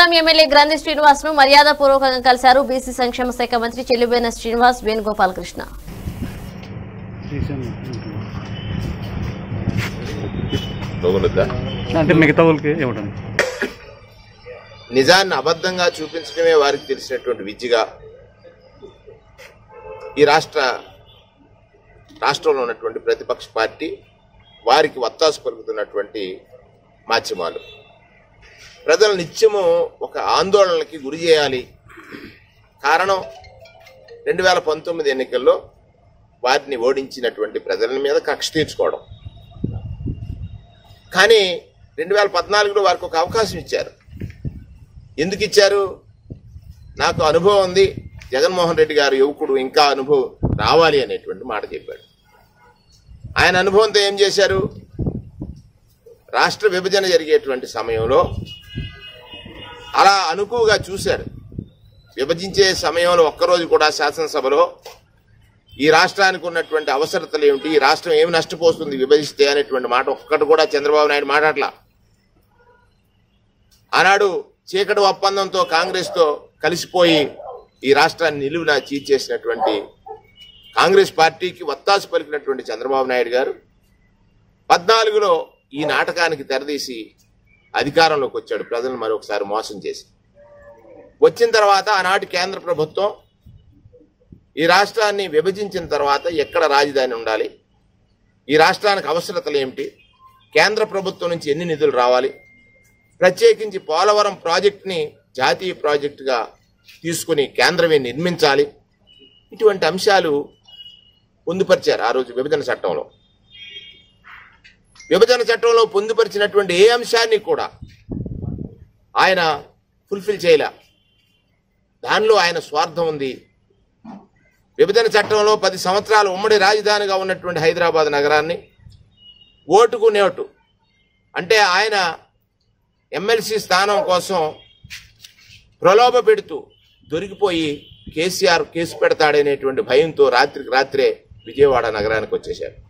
Nandigam MLA గ్రంథి శ్రీనివాస్ ను మర్యాద పూర్వకంగా కలిశారు బీసీ సంక్షేమ శాఖ మంత్రి చెల్లుబేన శ్రీనివాస్ వేణుగోపాల్ కృష్ణ తగులుద్దా అంటే మిగతా వాళ్ళకి ఇవ్వడం నిజాన్ని అబద్ధంగా చూపించడమే వారికి తెలిసినటువంటి విద్యగా ఈ రాష్ట్ర రాష్ట్రంలో ఉన్నటువంటి ప్రతిపక్ష పార్టీ వారికి వత్తాసు పలుకుతున్నటువంటి మాధ్యమాలు ప్రజలు నిత్యము ఒక ఆందోళనకి గురి చేయాలి కారణం రెండు వేల పంతొమ్మిది ఎన్నికల్లో వారిని ఓడించినటువంటి ప్రజల మీద కక్ష తీర్చుకోవడం కానీ రెండు వేల పద్నాలుగులో వారికి ఒక అవకాశం ఇచ్చారు ఎందుకు ఇచ్చారు నాకు అనుభవం ఉంది జగన్మోహన్ రెడ్డి గారు యువకుడు ఇంకా అనుభవం రావాలి అనేటువంటి మాట చెప్పాడు ఆయన అనుభవంతో ఏం చేశారు రాష్ట్ర విభజన జరిగేటువంటి సమయంలో అలా అనుకువగా చూశారు విభజించే సమయంలో ఒక్కరోజు కూడా శాసనసభలో ఈ రాష్ట్రానికి ఉన్నటువంటి అవసరతలు ఏమిటి ఈ రాష్ట్రం ఏమి నష్టపోతుంది విభజిస్తే అనేటువంటి మాట ఒక్కటి కూడా చంద్రబాబు నాయుడు మాట్లాడలా ఆనాడు చీకటి ఒప్పందంతో కాంగ్రెస్తో కలిసిపోయి ఈ రాష్ట్రాన్ని నిలువున చీల్చేసినటువంటి కాంగ్రెస్ పార్టీకి వత్తాసు పలికినటువంటి చంద్రబాబు నాయుడు గారు పద్నాలుగులో ఈ నాటకానికి తెరదీసి అధికారంలోకి వచ్చాడు ప్రజలను మరొకసారి మోసం చేసి వచ్చిన తర్వాత ఆనాటి కేంద్ర ప్రభుత్వం ఈ రాష్ట్రాన్ని విభజించిన తర్వాత ఎక్కడ రాజధాని ఉండాలి ఈ రాష్ట్రానికి అవసరతలు ఏమిటి కేంద్ర ప్రభుత్వం నుంచి ఎన్ని నిధులు రావాలి ప్రత్యేకించి పోలవరం ప్రాజెక్టుని జాతీయ ప్రాజెక్టుగా తీసుకుని కేంద్రమే నిర్మించాలి ఇటువంటి అంశాలు పొందుపరిచారు ఆ రోజు విభజన చట్టంలో విభజన చట్టంలో పొందుపరిచినటువంటి ఏ అంశాన్ని కూడా ఆయన ఫుల్ఫిల్ చేయలే దానిలో ఆయన స్వార్థం ఉంది విభజన చట్టంలో పది సంవత్సరాలు ఉమ్మడి రాజధానిగా ఉన్నటువంటి హైదరాబాద్ నగరాన్ని ఓటుకు నేటు అంటే ఆయన ఎమ్మెల్సీ స్థానం కోసం ప్రలోభ పెడుతూ దొరికిపోయి కేసీఆర్ కేసు పెడతాడనేటువంటి భయంతో రాత్రికి రాత్రే విజయవాడ నగరానికి వచ్చేశారు